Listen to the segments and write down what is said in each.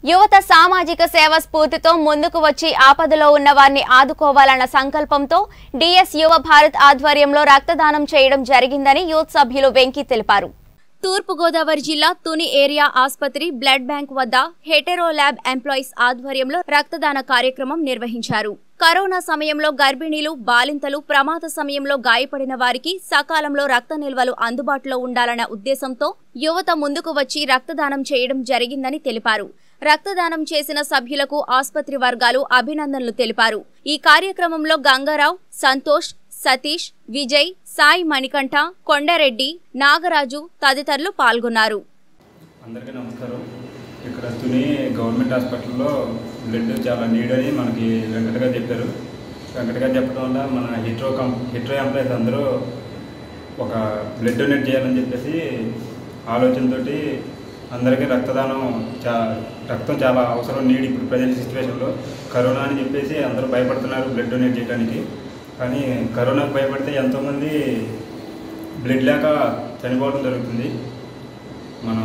యువత సామాజిక సేవ స్ఫూర్తితో ముందుకు వచ్చి ఆపదలో ఉన్న వారిని ఆదుకోవాలన్న సంకల్పంతో డిఎస్ యువ భారత్ ఆధ్వర్యంలో రక్తదానం చేయడం జరిగిందని యూత్ సభ్యులు వెంకీ తెలిపారు తూర్పుగోదావరి జిల్లా తుని ఏరియా ఆసుపత్రి బ్లడ్ బ్యాంక్ వద్ద హెటెరో ల్యాబ్ ఎంప్లాయీస్ ఆధ్వర్యంలో రక్తదాన కార్యక్రమం నిర్వహించారు కరోనా సమయంలో గర్భిణీలు బాలింతలు ప్రమాద సమయంలో గాయపడిన వారికి సకాలంలో రక్త నిల్వలు అందుబాటులో ఉండాలన్న ఉద్దేశంతో యువత ముందుకు వచ్చి రక్తదానం చేయడం జరిగిందని తెలిపారు రక్తదానం చేసిన సభ్యులకు ఆసుపత్రి వర్గాలు అభినందనలు తెలిపారు ఈ కార్యక్రమంలో గంగారావు సంతోష్ సతీష్ విజయ్ సాయి మణికంఠ కొండారెడ్డి నాగరాజు తదితరులు పాల్గొన్నారు అందరికీ నమస్కారం ఇక్కడ తుని గవర్నమెంట్ హాస్పిటల్లో బ్లడ్ చాలా నీడ్ అని మనకి వెంకట గారు చెప్పారు వెంకట గారు చెప్పడం వల్ల మన హిట్రో కం హిట్రో ఎంప్లాయీస్ అందరూ ఒక బ్లడ్ డొనేట్ చేయాలని చెప్పేసి ఆలోచనతోటి అందరికీ రక్తదానం చా రక్తం చాలా అవసరం నీడ్ ఇప్పుడు ప్రజెంట్ సిచ్యువేషన్లో కరోనా అని చెప్పేసి అందరూ భయపడుతున్నారు బ్లడ్ డొనేట్ చేయడానికి కానీ కరోనాకు భయపడితే ఎంతోమంది బ్లడ్ లేక చనిపోవడం జరుగుతుంది మనం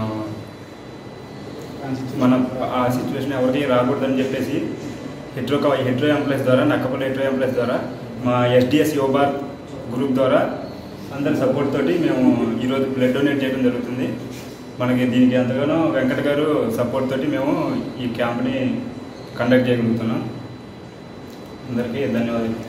మనం ఆ సిచ్యువేషన్ ఎవరికి రాకూడదని చెప్పేసి హెట్రో హెట్రో ఎంప్లాయీస్ ద్వారా నక్కపల్లి హెట్రో ఎంప్లాయీస్ ద్వారా మా ఎస్డిఎస్ యోబార్ గ్రూప్ ద్వారా అందరి సపోర్ట్ తోటి మేము ఈరోజు బ్లడ్ డొనేట్ చేయడం జరుగుతుంది మనకి దీనికి ఎంతగానో వెంకట గారు సపోర్ట్ తోటి మేము ఈ క్యాంప్ని కండక్ట్ చేయగలుగుతున్నాం అందరికీ ధన్యవాదాలు